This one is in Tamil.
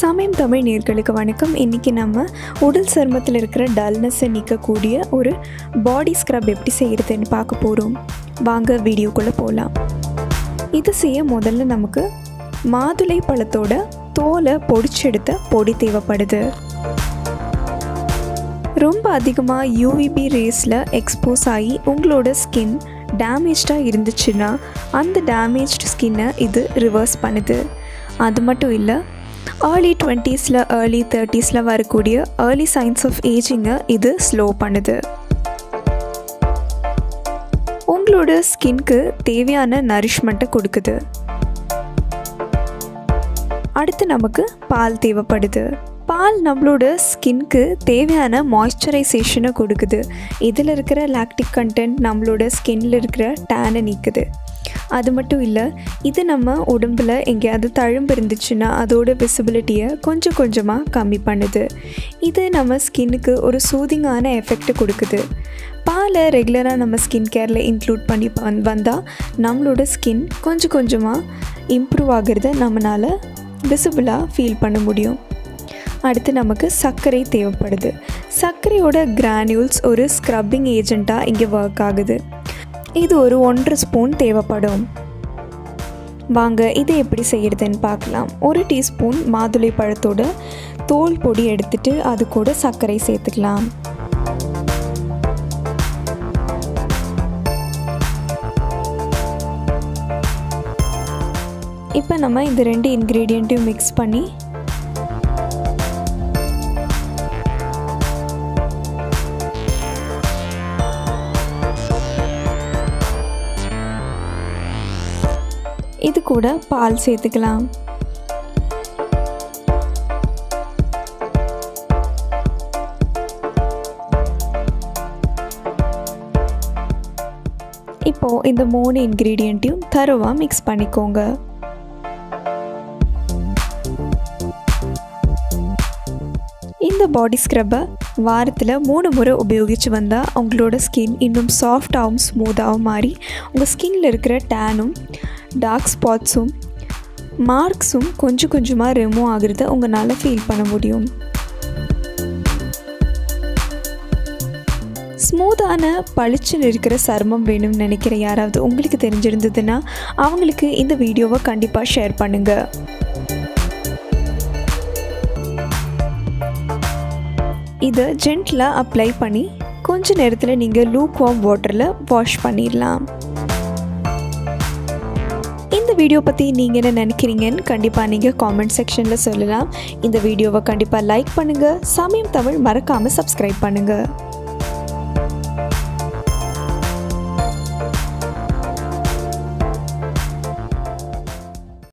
சமயம் தமிழ் நேர்களுக்கு வணக்கம் இன்றைக்கி நம்ம உடல் சருமத்தில் இருக்கிற டல்னஸை நீக்கக்கூடிய ஒரு பாடி ஸ்க்ரப் எப்படி செய்கிறதுன்னு பார்க்க போகிறோம் வாங்க வீடியோக்குள்ளே போகலாம் இது செய்ய முதல்ல நமக்கு மாதுளை பழத்தோட தோலை பொடிச்செடுத்த பொடி தேவைப்படுது ரொம்ப அதிகமாக யூவிபி ரேஸில் எக்ஸ்போஸ் ஆகி உங்களோட ஸ்கின் டேமேஜ்டாக இருந்துச்சுன்னா அந்த டேமேஜ்டு ஸ்கின்னை இது ரிவர்ஸ் பண்ணுது அது மட்டும் இல்லை ஏர்லி டுவெண்ட்டீஸில் ஏர்லி தேர்ட்டீஸில் வரக்கூடிய ஏர்லி சைன்ஸ் ஆஃப் ஏஜிங்கை இது ஸ்லோ பண்ணுது உங்களோட ஸ்கின்க்கு தேவையான நரிஷ்மெண்ட்டை கொடுக்குது அடுத்து நமக்கு பால் தேவைப்படுது பால் நம்மளோட ஸ்கின்க்கு தேவையான மாய்ஸ்சரைசேஷனை கொடுக்குது இதில் இருக்கிற லாக்டிக் கண்டென்ட் நம்மளோட ஸ்கின்னில் இருக்கிற டேனை நீக்குது அது மட்டும் இல்லை இது நம்ம உடம்பில் எங்கேயாவது தழும்பு இருந்துச்சுன்னா அதோட விசிபிலிட்டியை கொஞ்சம் கொஞ்சமாக கம்மி பண்ணுது இது நம்ம ஸ்கின்னுக்கு ஒரு சூதிங்கான எஃபெக்ட் கொடுக்குது பாலை ரெகுலராக நம்ம ஸ்கின் கேரில் இன்க்ளூட் பண்ணி வந் வந்தால் நம்மளோட ஸ்கின் கொஞ்சம் கொஞ்சமாக இம்ப்ரூவ் ஆகிறத நம்மளால் விசிபிளாக ஃபீல் பண்ண முடியும் அடுத்து நமக்கு சர்க்கரை தேவைப்படுது சர்க்கரையோட கிரானியூல்ஸ் ஒரு ஸ்க்ரப்பிங் ஏஜெண்ட்டாக இங்கே ஒர்க் ஆகுது இது ஒரு ஒன்றரை ஸ்பூன் தேவைப்படும் வாங்க இதை எப்படி செய்கிறதுன்னு பார்க்கலாம் ஒரு டீஸ்பூன் மாதுளை பழத்தோட தோல் பொடி எடுத்துட்டு அது கூட சர்க்கரை சேர்த்துக்கலாம் இப்போ நம்ம இந்த ரெண்டு இன்க்ரீடியண்ட்டையும் மிக்ஸ் பண்ணி இது கூட பால் சேர்த்துக்கலாம் இப்போது இந்த மூணு இன்க்ரீடியண்ட்டையும் தருவாக மிக்ஸ் பண்ணிக்கோங்க இந்த பாடி ஸ்க்ரப்பை வாரத்தில் மூணு முறை உபயோகித்து வந்தால் உங்களோட ஸ்கின் இன்னும் சாஃப்டாகவும் ஸ்மூத்தாகவும் மாறி உங்கள் ஸ்கின்னில் இருக்கிற டேனும் டார்க் ஸ்பாட்ஸும் மார்க்ஸும் கொஞ்சம் கொஞ்சமாக ரிமூவ் ஆகிறத உங்களால் ஃபீல் பண்ண முடியும் ஸ்மூத்தான பளிச்சுன்னு இருக்கிற சருமம் வேணும்னு நினைக்கிற யாராவது உங்களுக்கு தெரிஞ்சிருந்ததுன்னா அவங்களுக்கு இந்த வீடியோவை கண்டிப்பாக ஷேர் பண்ணுங்கள் இதை ஜென்டிலாக அப்ளை பண்ணி கொஞ்ச நேரத்தில் நீங்கள் லூக் வார்ம் வாட்டரில் வாஷ் பண்ணிடலாம் இந்த வீடியோ பற்றி நீங்கள் என்ன நினைக்கிறீங்கன்னு கண்டிப்பாக நீங்கள் காமெண்ட் செக்ஷனில் சொல்லலாம் இந்த வீடியோவை கண்டிப்பாக லைக் பண்ணுங்கள் சமயம் தமிழ் மறக்காமல் சப்ஸ்கிரைப் பண்ணுங்கள்